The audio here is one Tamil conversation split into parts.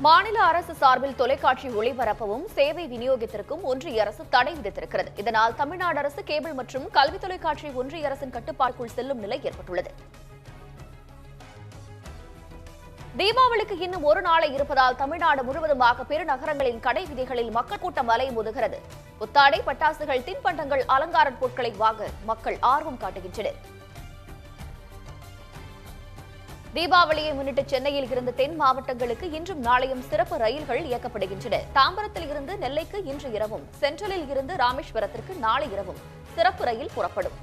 மாநில அரசு சார்பில் தொலைக்காட்சி ஒளிபரப்பவும் சேவை விநியோகத்திற்கும் ஒன்றிய அரசு தடை விதித்திருக்கிறது இதனால் தமிழ்நாடு அரசு கேபிள் மற்றும் கல்வி தொலைக்காட்சி ஒன்றிய அரசின் கட்டுப்பாட்டுக்குள் செல்லும் நிலை ஏற்பட்டுள்ளது தீபாவளிக்கு இன்னும் ஒரு நாளை இருப்பதால் தமிழ்நாடு முழுவதுமாக பெருநகரங்களின் கடை வீதிகளில் மக்கள் கூட்டம் அலைமோதுகிறது புத்தாடை பட்டாசுகள் தின்பண்டங்கள் அலங்கார பொருட்களை வாங்க மக்கள் ஆர்வம் காட்டுகின்றனர் தீபாவளியை முன்னிட்டு சென்னையில் இருந்து தென் மாவட்டங்களுக்கு இன்றும் நாளையும் சிறப்பு ரயில்கள் இயக்கப்படுகின்றன தாம்பரத்தில் இருந்து நெல்லைக்கு இன்று இரவும் சென்ட்ரலில் இருந்து ராமேஸ்வரத்திற்கு நாளை இரவும் சிறப்பு ரயில் புறப்படும்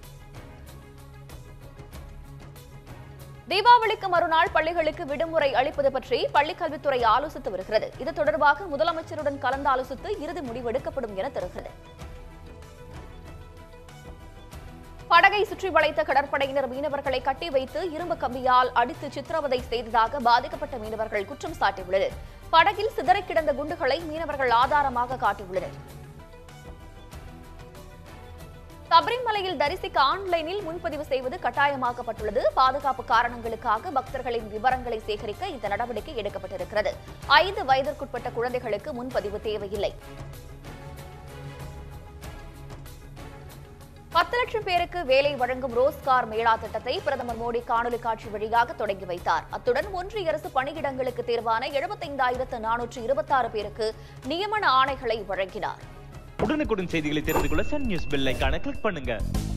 தீபாவளிக்கு மறுநாள் பள்ளிகளுக்கு விடுமுறை அளிப்பது பற்றி பள்ளிக் கல்வித்துறை ஆலோசித்து வருகிறது இது தொடர்பாக முதலமைச்சருடன் கலந்து ஆலோசித்து இறுதி முடிவெடுக்கப்படும் என தெரிகிறது படகை சுற்றி வளைத்த கடற்படையினர் மீனவர்களை கட்டி வைத்து இரும்பு கம்பியால் அடித்து சித்திரவதை செய்ததாக பாதிக்கப்பட்ட மீனவர்கள் குற்றம் சாட்டியுள்ளனர் படகில் சிதறிக் கிடந்த குண்டுகளை மீனவர்கள் ஆதாரமாக காட்டியுள்ளனர் சபரிமலையில் தரிசிக்க ஆன்லைனில் முன்பதிவு செய்வது கட்டாயமாக்கப்பட்டுள்ளது பாதுகாப்பு காரணங்களுக்காக பக்தர்களின் விவரங்களை சேகரிக்க இந்த நடவடிக்கை எடுக்கப்பட்டிருக்கிறது ஐந்து வயதிற்குட்பட்ட குழந்தைகளுக்கு முன்பதிவு தேவையில்லை பத்து லட்சம் பேருக்கு வேலை வழங்கும் ரோஸ்கார் மேளா திட்டத்தை பிரதமர் மோடி காணொலி காட்சி வழியாக தொடங்கி வைத்தார் அத்துடன் ஒன்றிய அரசு பணியிடங்களுக்கு தேர்வான எழுபத்தைந்தாயிரத்து நானூற்று இருபத்தாறு பேருக்கு நியமன ஆணைகளை வழங்கினார் உடனுக்குடன் செய்திகளை தெரிந்து கொள்ள சன் நியூஸ் பெல் ஐகானை கிளிக் பண்ணுங்க